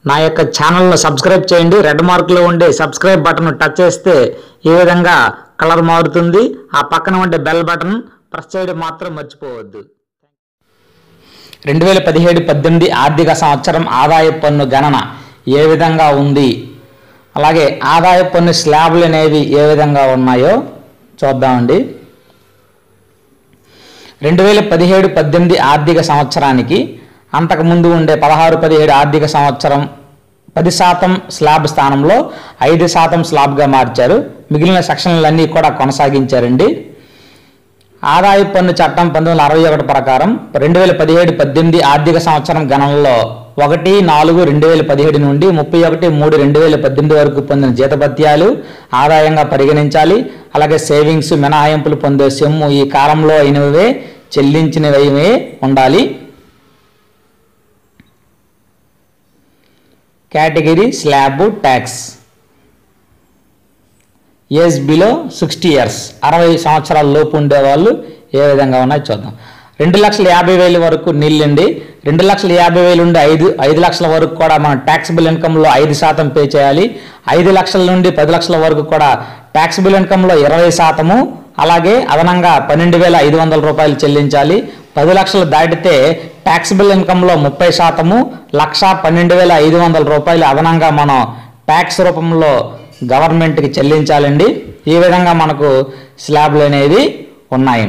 నా యొక్క ఛానల్ను సబ్స్క్రైబ్ చేయండి రెడ్ మార్కులో ఉండే సబ్స్క్రైబ్ బటన్ టచ్ చేస్తే ఈ విధంగా కలర్ మారుతుంది ఆ పక్కన ఉండే బెల్ బటన్ ప్రెస్ చేయడం మాత్రం మర్చిపోవద్దు రెండు వేల పదిహేడు పద్దెనిమిది ఆర్థిక సంవత్సరం ఆదాయ పన్ను గణన ఏ విధంగా ఉంది అలాగే ఆదాయ పన్ను స్లాబ్లు అనేవి ఏ విధంగా ఉన్నాయో చూద్దామండి రెండు వేల పదిహేడు పద్దెనిమిది ఆర్థిక సంవత్సరానికి అంతకుముందు ఉండే పదహారు పదిహేడు ఆర్థిక సంవత్సరం పది శాతం స్లాబ్ స్థానంలో ఐదు శాతం స్లాబ్గా మార్చారు మిగిలిన సెక్షన్లన్నీ కూడా కొనసాగించారండి ఆదాయ పన్ను చట్టం పంతొమ్మిది వందల అరవై ఒకటి ప్రకారం రెండు వేల పదిహేడు పద్దెనిమిది ఆర్థిక సంవత్సరం గణనలో ఒకటి నాలుగు రెండు వేల పదిహేడు నుండి ముప్పై ఒకటి మూడు రెండు వేల పద్దెనిమిది వరకు పొందిన జీతభత్యాలు ఆదాయంగా పరిగణించాలి అలాగే సేవింగ్స్ మినహాయింపులు పొందే సొమ్ము ఈ కాలంలో అయినవే చెల్లించినవే ఉండాలి category slab tax age below sixty years అరవై సంవత్సరాల లోపు ఉండేవాళ్ళు ఏ విధంగా ఉన్నాయో చూద్దాం రెండు లక్షల యాభై వేల వరకు నీళ్ళండి రెండు లక్షల యాభై వేలు నుండి ఐదు ఐదు లక్షల వరకు కూడా మనం ట్యాక్సిబుల్ ఇన్కంలో ఐదు శాతం పే చేయాలి ఐదు లక్షల నుండి పది లక్షల వరకు కూడా ట్యాక్సిబుల్ ఇన్కంలో ఇరవై శాతము అలాగే అదనంగా పన్నెండు వేల ఐదు వందల రూపాయలు చెల్లించాలి పది లక్షలు దాటితే ట్యాక్సిబుల్ ఇన్కంలో ముప్పై శాతము లక్ష పన్నెండు వేల ఐదు వందల రూపాయలు అదనంగా మనం ట్యాక్స్ రూపంలో గవర్నమెంట్కి చెల్లించాలండి ఈ విధంగా మనకు స్లాబ్లు అనేవి ఉన్నాయి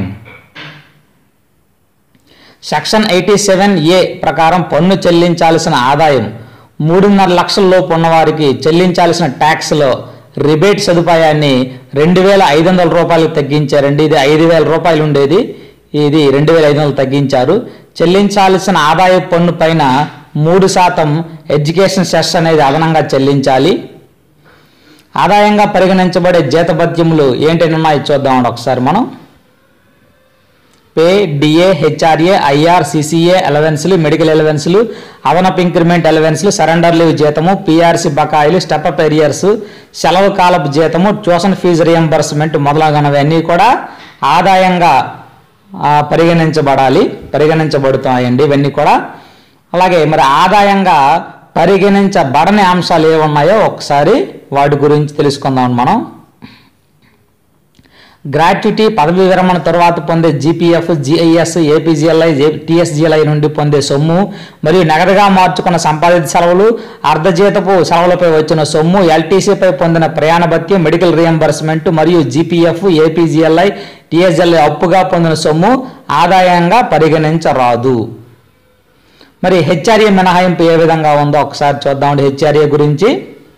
సెక్షన్ ఎయిటీ సెవెన్ ఏ ప్రకారం పన్ను చెల్లించాల్సిన ఆదాయం మూడున్నర లక్షల లోపు ఉన్నవారికి చెల్లించాల్సిన ట్యాక్స్లో రిబేట్ సదుపాయాన్ని రెండు వేల ఐదు వందల రూపాయలకు తగ్గించారండి ఇది ఐదు వేల రూపాయలు ఉండేది ఇది రెండు వేల ఐదు వందలు తగ్గించారు చెల్లించాల్సిన ఆదాయ పన్ను పైన మూడు శాతం ఎడ్యుకేషన్ సెస్ అనేది అదనంగా చెల్లించాలి ఆదాయంగా పరిగణించబడే జీతభత్యములు ఏంటని ఉన్నాయి చూద్దామండి ఒకసారి మనం pay DA HRA IR CCA అలవెన్స్లు మెడికల్ అలవెన్స్లు అదనపు ఇంక్రిమెంట్ అలవెన్స్లు సరెండర్ లీవ్ జీతము పిఆర్సి బకాయిలు స్టెప్ ఎరియర్స్ సెలవు కాలపు జీతము ట్యూషన్ ఫీజు రియంబర్స్మెంట్ మొదలగునవన్నీ కూడా ఆదాయంగా ఆ, పరిగణించబడాలి పరిగణించబడుతాయండి ఇవన్నీ కూడా అలాగే మరి ఆదాయంగా పరిగణించబడని అంశాలు ఏమున్నాయో ఒకసారి వాటి గురించి తెలుసుకుందాం మనం గ్రాట్యుటీ పదవి విరమణ తరువాత పొందే జీపీఎఫ్ జిఐఎస్ ఏపీజీఎల్ఐ టీఎస్జీఎల్ఐ నుండి పొందే సొమ్ము మరియు నగదుగా మార్చుకున్న సంపాదిత సెలవులు అర్ధజీతపు సెలవులపై వచ్చిన సొమ్ము ఎల్టీసీపై పొందిన ప్రయాణ భత్యం మెడికల్ రియంబర్స్మెంట్ మరియు జీపీఎఫ్ ఏపీజీఎల్ఐ టీఎస్ఎల్ఐ అప్పుగా పొందిన సొమ్ము ఆదాయంగా పరిగణించరాదు మరి హెచ్ఆర్ఏ మినహాయింపు ఏ విధంగా ఉందో ఒకసారి చూద్దామండి హెచ్ఆర్ఏ గురించి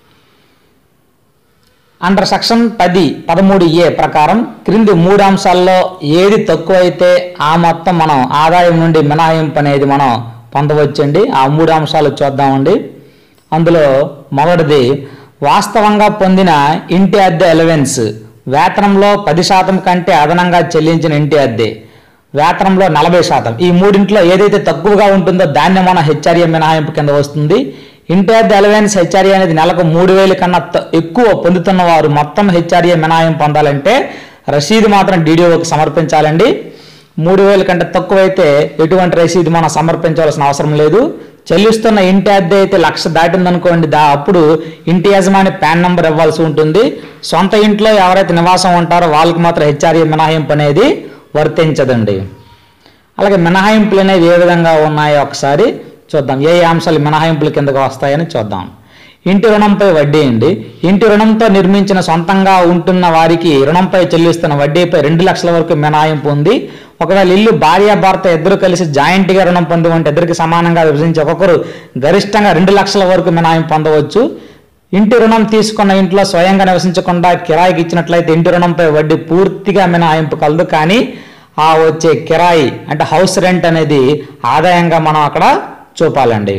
అండర్ సెక్షన్ పది పదమూడు ఏ ప్రకారం క్రింది మూడు అంశాల్లో ఏది తక్కువైతే ఆ మొత్తం మనం ఆదాయం నుండి మినహాయింపు అనేది మనం పొందవచ్చండి ఆ మూడు అంశాలు చూద్దామండి అందులో మొదటిది వాస్తవంగా పొందిన ఇంటి అద్దె ఎలవెన్స్ వేతనంలో పది శాతం కంటే అదనంగా చెల్లించిన ఇంటి అద్దె వేతనంలో నలభై శాతం ఈ మూడింట్లో ఏదైతే తక్కువగా ఉంటుందో దాన్ని మన హెచ్ఆర్ఏ మినహాయింపు కింద వస్తుంది ఇంటి అద్దె అలవెన్స్ హెచ్ఆర్ఏ అనేది నెలకు మూడు వేలు కన్నా త- ఎక్కువ పొందుతున్న వారు మొత్తం హెచ్ఆర్ఏ మినహాయింపు పొందాలంటే రసీదు మాత్రం డీడీఓకి సమర్పించాలండి మూడు వేల కంటే తక్కువైతే ఎటువంటి రసీదు మనం సమర్పించవలసిన అవసరం లేదు చెల్లిస్తున్న ఇంటి అద్దె అయితే లక్ష దాటిందనుకోండి దా అప్పుడు ఇంటి యజమాని పాన్ నెంబర్ ఇవ్వాల్సి ఉంటుంది సొంత ఇంట్లో ఎవరైతే నివాసం ఉంటారో వాళ్ళకి మాత్రం హెచ్ఆర్ఏ మినహాయింపు అనేది వర్తించదండి అలాగే మినహాయింపులు అనేవి ఏ విధంగా ఉన్నాయో ఒకసారి చూద్దాం ఏ ఏ అంశాలు మినహాయింపుల కిందకు వస్తాయని చూద్దాం ఇంటి రుణంపై వడ్డీ అండి ఇంటి రుణంతో నిర్మించిన సొంతంగా ఉంటున్న వారికి రుణంపై చెల్లిస్తున్న వడ్డీపై రెండు లక్షల వరకు మినహాయింపు ఉంది ఒకవేళ ఇల్లు భార్య భర్త ఇద్దరు కలిసి జాయింట్గా రుణం పొంది ఉంటే ఇద్దరికి సమానంగా విభజించి ఒక్కొక్కరు గరిష్టంగా రెండు లక్షల వరకు మినహాయింపు పొందవచ్చు ఇంటి రుణం తీసుకున్న ఇంట్లో స్వయంగా నివసించకుండా కిరాయికి ఇచ్చినట్లయితే ఇంటి రుణంపై వడ్డీ పూర్తిగా మినహాయింపు కలదు కానీ ఆ వచ్చే కిరాయి అంటే హౌస్ రెంట్ అనేది ఆదాయంగా మనం అక్కడ చూపాలండి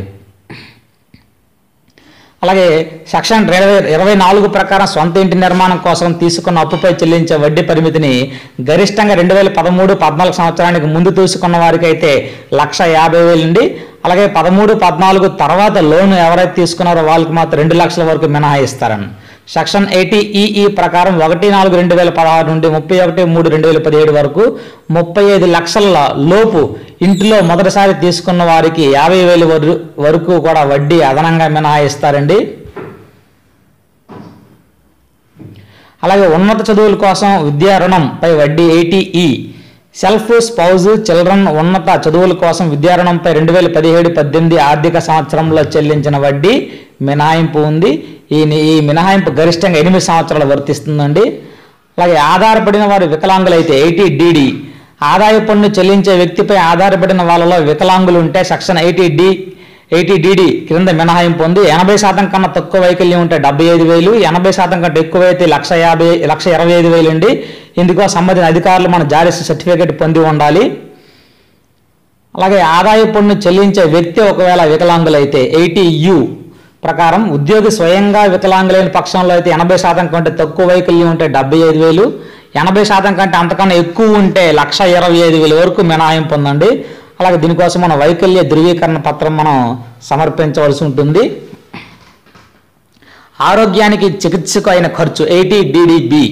అలాగే సెక్షన్ ఇరవై ఇరవై నాలుగు ప్రకారం సొంత ఇంటి నిర్మాణం కోసం తీసుకున్న అప్పుపై చెల్లించే వడ్డీ పరిమితిని గరిష్టంగా రెండు వేల పదమూడు పద్నాలుగు సంవత్సరానికి ముందు తీసుకున్న వారికి అయితే లక్ష యాభై వేలు నుండి అలాగే పదమూడు పద్నాలుగు తర్వాత లోన్ ఎవరైతే తీసుకున్నారో వాళ్ళకి మాత్రం రెండు లక్షల వరకు మినహాయిస్తారని సెక్షన్ ఎయిటీ ఈఈ ప్రకారం ఒకటి నాలుగు రెండు వేల పదహారు నుండి ముప్పై ఒకటి మూడు రెండు వేల పదిహేడు వరకు ముప్పై ఐదు లక్షల లోపు ఇంటిలో మొదటిసారి తీసుకున్న వారికి యాభై వేలు వరు- వరకు కూడా వడ్డీ అదనంగా మినహాయిస్తారండి అలాగే ఉన్నత చదువుల కోసం విద్యా రుణంపై వడ్డీ ఎయిటీఈ సెల్ఫ్ స్పౌజ్ చిల్డ్రన్ ఉన్నత చదువుల కోసం విద్యా రుణంపై రెండు వేల పదిహేడు పద్దెనిమిది ఆర్థిక సంవత్సరంలో చెల్లించిన వడ్డీ మినహాయింపు ఉంది ఈ ఈ మినహాయింపు గరిష్టంగా ఎనిమిది సంవత్సరాలు వర్తిస్తుందండి అలాగే ఆధారపడిన వారు వికలాంగులైతే ఎయిటీ డిడి ఆదాయ పన్ను చెల్లించే వ్యక్తిపై ఆధారపడిన వాళ్ళలో వికలాంగులు ఉంటే section eighty D eighty DD క్రింద మినహాయింపు ఉంది ఎనభై శాతం కన్నా తక్కువ వైకల్యం ఉంటే డెబ్బై ఐదు వేలు ఎనభై శాతం కంటే ఎక్కువ అయితే లక్ష యాభై లక్ష ఇరవై ఐదు వేలు అండి ఇందుకో సంబంధించిన అధికారులు మన జారీ సర్టిఫికేట్ పొంది ఉండాలి అలాగే ఆదాయ పన్ను చెల్లించే వ్యక్తి ఒకవేళ వికలాంగులైతే ఎయిటీ యు ప్రకారం ఉద్యోగి స్వయంగా వికలాంగులైన పక్షంలో అయితే ఎనభై శాతం కంటే తక్కువ వైకల్యం ఉంటే డెబ్బై ఐదు వేలు ఎనభై శాతం కంటే అంతకన్నా ఎక్కువ ఉంటే లక్ష ఇరవై ఐదు వేల వరకు మినహాయింపు ఉందండి అలాగే దీనికోసం మన వైకల్య ధృవీకరణ పత్రం మనం సమర్పించవలసి ఉంటుంది ఆరోగ్యానికి చికిత్సకు అయిన ఖర్చు ఎయిటీ డిడిబి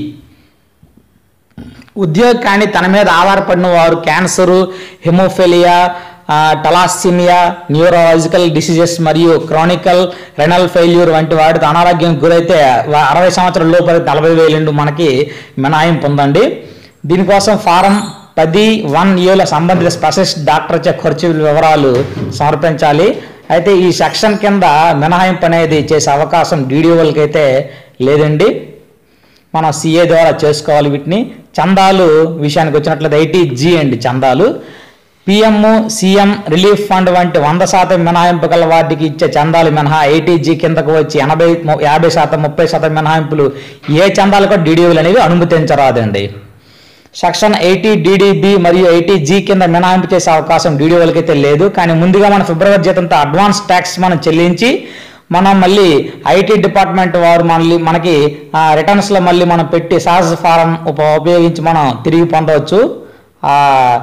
ఉద్యోగి కానీ తన మీద ఆధారపడిన వారు క్యాన్సరు హిమోఫిలియా ఆ, టలాసిమియా న్యూరోలాజికల్ డిసీజెస్ మరియు క్రానికల్ రెనల్ ఫెయిల్యూర్ వంటి వాటితో అనారోగ్యం గురైతే వా- అరవై సంవత్సరాల లోపు అయితే నలభై వేలు మనకి మినహాయింపు ఉందండి దీనికోసం ఫారం పది వన్ ఏల సంబంధిత స్పెషలిస్ట్ డాక్టర్ చే ఖర్చు వివరాలు సమర్పించాలి అయితే ఈ సెక్షన్ కింద మినహాయింపు అనేది చేసే అవకాశం డీడీఓలకి అయితే లేదండి మనం సిఏ ద్వారా చేసుకోవాలి వీటిని చందాలు విషయానికి వచ్చినట్లయితే ఐటీ జీ అండి చందాలు పిఎం సీఎం రిలీఫ్ ఫండ్ వంటి వంద శాతం మినహాయింపు గల వాటికి ఇచ్చే చందాలు మినహా ఐటీజీ కిందకు వచ్చి ఎనభై ము- యాభై శాతం ముప్పై శాతం మినహాయింపులు ఏ చందాలు కూడా డీడీఓలు అనేవి అనుమతించరాదండి సెక్షన్ ఎయిటీ డిడిబి మరియు ఎయిటీ జీ కింద మినహాయింపు చేసే అవకాశం డీడీఓలకి అయితే లేదు కానీ ముందుగా మన ఫిబ్రవరి జీతంతో అడ్వాన్స్ ట్యాక్స్ మనం చెల్లించి మనం మళ్ళీ ఐటీ డిపార్ట్మెంట్ వారు మళ్ళీ మనకి ఆ, రిటర్న్స్ లో మళ్ళీ మనం పెట్టి సహజ ఫారం ఉప- ఉపయోగించి మనం తిరిగి పొందవచ్చు ఆ,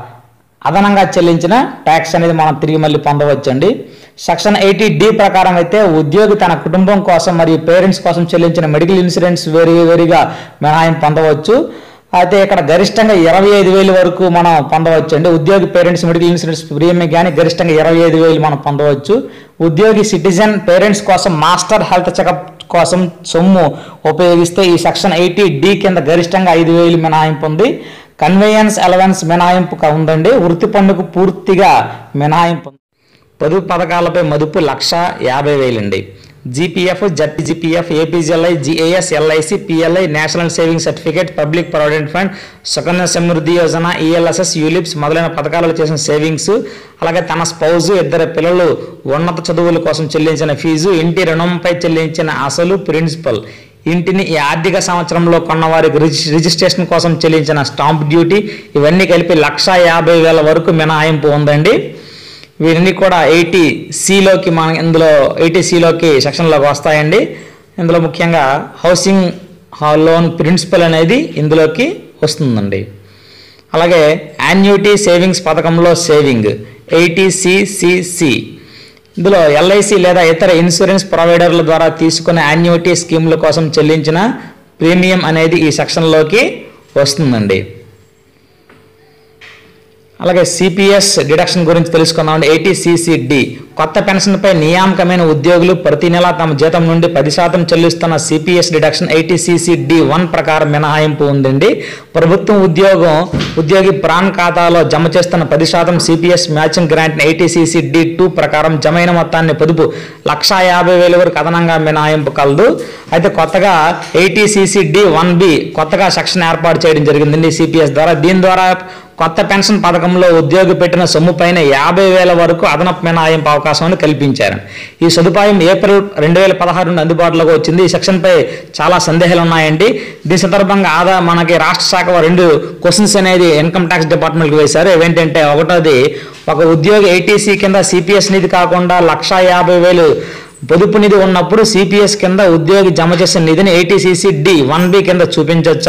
అదనంగా చెల్లించిన ట్యాక్స్ అనేది మనం తిరిగి మళ్ళీ పొందవచ్చండి సెక్షన్ ఎయిటీ డి ప్రకారం అయితే ఉద్యోగి తన కుటుంబం కోసం మరియు పేరెంట్స్ కోసం చెల్లించిన మెడికల్ ఇన్సూరెన్స్ వేరు వేరుగా మినహాయింపు పొందవచ్చు అయితే ఇక్కడ గరిష్టంగా ఇరవై ఐదు వేలు వరకు మనం పొందవచ్చు అండి ఉద్యోగి పేరెంట్స్ మెడికల్ ఇన్సూరెన్స్ ప్రీమియం కానీ గరిష్టంగా ఇరవై ఐదు వేలు మనం పొందవచ్చు ఉద్యోగి సిటిజన్ పేరెంట్స్ కోసం మాస్టర్ హెల్త్ చెకప్ కోసం సొమ్ము ఉపయోగిస్తే ఈ సెక్షన్ ఎయిటీ డి కింద గరిష్టంగా ఐదు వేలు మినహాయింపు ఉంది కన్వేయన్స్ అలవెన్స్ మినహాయింపు క- ఉందండి వృత్తి పన్నుకు పూర్తిగా మినహాయింపు ఉంది. పొదుపు పథకాలపై మదుపు లక్ష యాభై వేలండి GPF Z GPF APGLI GAS LIC PLI national saving certificate public provident fund Sukanya Samriddhi Yojana ELSS ULIPs మొదలైన పథకాలలో చేసిన సేవింగ్స్ అలాగే తన స్పౌజు ఇద్దరు పిల్లలు ఉన్నత చదువుల కోసం చెల్లించిన ఫీజు ఇంటి రుణంపై చెల్లించిన అసలు ప్రిన్సిపల్ ఇంటిని ఈ ఆర్థిక సంవత్సరంలో కొన్న వారికి రిజి- రిజిస్ట్రేషన్ కోసం చెల్లించిన స్టాంప్ డ్యూటీ ఇవన్నీ కలిపి లక్ష యాభై వేల వరకు మినహాయింపు ఉందండి వీరిని కూడా ఎయిటీ సిలోకి మన ఇందులో ఎయిటీ సిలోకి సెక్షన్లోకి వస్తాయండి ఇందులో ముఖ్యంగా హౌసింగ్ హా- లోన్ ప్రిన్సిపల్ అనేది ఇందులోకి వస్తుందండి అలాగే యాన్యుటీ సేవింగ్స్ పథకంలో సేవింగ్ ఎయిటీ సిసిసి ఇందులో ఎల్ఐసి లేదా ఇతర ఇన్సూరెన్స్ ప్రొవైడర్ల ద్వారా తీసుకునే యాన్యుటీ స్కీముల కోసం చెల్లించిన ప్రీమియం అనేది ఈ సెక్షన్లోకి వస్తుందండి అలాగే సిపిఎస్ డిడక్షన్ గురించి తెలుసుకుందాం ఏటీసీసీడి కొత్త పెన్షన్పై నియామకమైన ఉద్యోగులు ప్రతి నెల తమ జీతం నుండి పది శాతం చెల్లిస్తున్న సిపిఎస్ డిడక్షన్ ఏటీసీసీడి వన్ ప్రకారం మినహాయింపు ఉందండి ప్రభుత్వం ఉద్యోగం ఉద్యోగి ప్రాన్ ఖాతాలో జమ చేస్తున్న పది శాతం CPS matching grant eighty CCD two ప్రకారం జమైన మొత్తాన్ని పొదుపు లక్షా యాభై వేల వరకు అదనంగా మినహాయింపు కలదు అయితే కొత్తగా ఏటీసీసీడి వన్ బి కొత్తగా సెక్షన్ ఏర్పాటు చేయడం జరిగిందండి సిపిఎస్ ద్వారా దీని ద్వారా కొత్త పెన్షన్ పథకంలో ఉద్యోగి పెట్టిన సొమ్ము పైన యాభై వేల వరకు అదనపు మినహాయింపు అవకాశాన్ని కల్పించారు ఈ సదుపాయం ఏప్రిల్ రెండు వేల పదహారు నుండి అందుబాటులోకి వచ్చింది ఈ సెక్షన్పై చాలా సందేహాలు ఉన్నాయండి దీని సందర్భంగా ఆదా మనకి రాష్ట్ర శాఖ వారు రెండు క్వశ్చన్స్ అనేది ఇన్కమ్ ట్యాక్స్ డిపార్ట్మెంట్కి వేశారు ఏంటంటే ఒకటోది ఒక ఉద్యోగి ఏటీసీ కింద సిపిఎస్ నిధి కాకుండా లక్షా యాభై వేలు పొదుపు నిధి ఉన్నప్పుడు సిపిఎస్ కింద ఉద్యోగి జమ చేసిన నిధిని ఏటీసీసీ డి వన్ బి కింద చూపించవచ్చా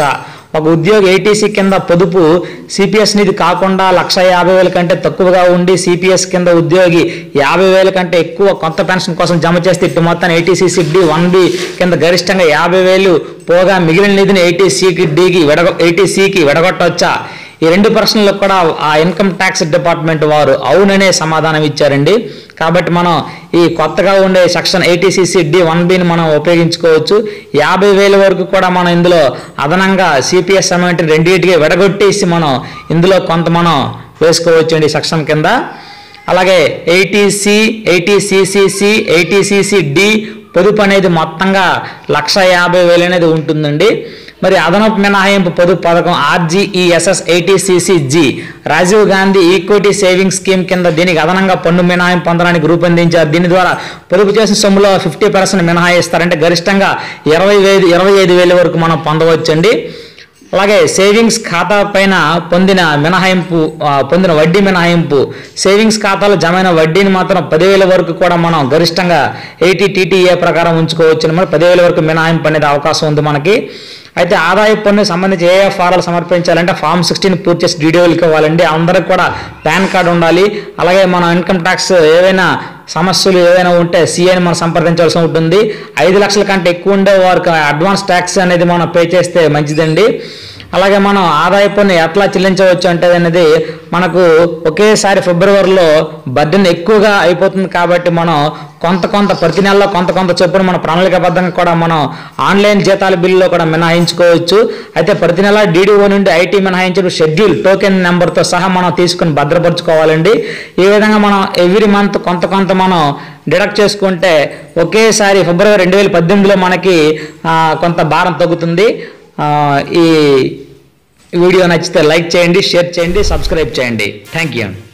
ఒక ఉద్యోగి ఏటీసీ కింద పొదుపు సిపిఎస్ నిధి కాకుండా లక్ష యాభై వేల కంటే తక్కువగా ఉండి సిపిఎస్ కింద ఉద్యోగి యాభై వేల కంటే ఎక్కువ కొత్త పెన్షన్ కోసం జమ చేస్తే ఇటు మొత్తాన్ని ఏటీసీ డి వన్ బి కింద గరిష్టంగా యాభై వేలు పోగా మిగిలిన నిధిని ఏటీసీకి డికి విడగ ఏటీసీకి విడగొట్టవచ్చా ఈ రెండు ప్రశ్నలకు కూడా ఆ ఇన్కమ్ ట్యాక్స్ డిపార్ట్మెంట్ వారు అవుననే సమాధానం ఇచ్చారండి కాబట్టి మనం ఈ కొత్తగా ఉండే సెక్షన్ ఏటీసీసీ డి వన్ బిని మనం ఉపయోగించుకోవచ్చు యాభై వేల వరకు కూడా మనం ఇందులో అదనంగా సిపిఎస్ అమౌంట్ రెండింటికి విడగొట్టేసి మనం ఇందులో కొంత మనం వేసుకోవచ్చు అండి సెక్షన్ కింద అలాగే ఎయిటీసీ ఎయిటీసీసీసీ ఎయిటీసీసీ డి పొదుపు అనేది మొత్తంగా లక్ష యాభై వేలు అనేది ఉంటుందండి మరి అదనపు మినహాయింపు పొదుపు పథకం RGESS eighty CC G Rajiv Gandhi equity saving scheme కింద దీనికి అదనంగా పన్ను మినహాయింపు పొందడానికి రూపొందించారు దీని ద్వారా పొదుపు చేసిన సొమ్ములో ఫిఫ్టీ పర్సెంట్ మినహాయిస్తారంటే గరిష్టంగా ఇరవై వేలు ఇరవై ఐదు వేల వరకు మనం పొందవచ్చండి అలాగే సేవింగ్స్ ఖాతా పైన పొందిన మినహాయింపు ఆ, పొందిన వడ్డీ మినహాయింపు సేవింగ్స్ ఖాతాలో జమైన వడ్డీని మాత్రం పదివేల వరకు కూడా మనం గరిష్టంగా ఎయిటీ టీటీఏ ప్రకారం ఉంచుకోవచ్చు మరి పదివేల వరకు మినహాయింపు అనేది అవకాశం ఉంది మనకి అయితే ఆదాయ పన్ను సంబంధించి ఏ ఏ ఫారాలు సమర్పించాలంటే ఫామ్ సిక్స్టీన్ పూర్తి చేసి డీడీఓలకి ఇవ్వాలండి అందరికి కూడా పాన్ కార్డు ఉండాలి అలాగే మన ఇన్కమ్ ట్యాక్స్ ఏవైనా సమస్యలు ఏవైనా ఉంటే సీఏని మనం సంప్రదించాల్సి ఉంటుంది ఐదు లక్షల కంటే ఎక్కువ ఉండే వారికి అడ్వాన్స్ ట్యాక్స్ అనేది మనం పే చేస్తే మంచిదండి అలాగే మనం ఆదాయ పన్ను ఎట్లా చెల్లించవచ్చు అంటే అనేది మనకు ఒకేసారి ఫిబ్రవరిలో బర్డెన్ ఎక్కువగా అయిపోతుంది కాబట్టి మనం కొంత కొంత ప్రతి నెలలో కొంత కొంత చొప్పున మన ప్రణాళికాబద్ధంగా కూడా మనం ఆన్లైన్ జీతాల బిల్లులో కూడా మినహాయించుకోవచ్చు అయితే ప్రతి నెల డీడీఓ నుండి ఐటీ మినహాయించిన షెడ్యూల్ టోకెన్ నెంబర్తో సహా మనం తీసుకుని భద్రపరచుకోవాలండి ఈ విధంగా మనం ఎవ్రీ మంత్ కొంత కొంత మనం డిడక్ట్ చేసుకుంటే ఒకేసారి ఫిబ్రవరి రెండు వేల పద్దెనిమిదిలో మనకి ఆ, కొంత భారం తగ్గుతుంది ఆ, ఈ వీడియో నచ్చితే లైక్ చేయండి షేర్ చేయండి సబ్స్క్రైబ్ చేయండి థ్యాంక్ యూ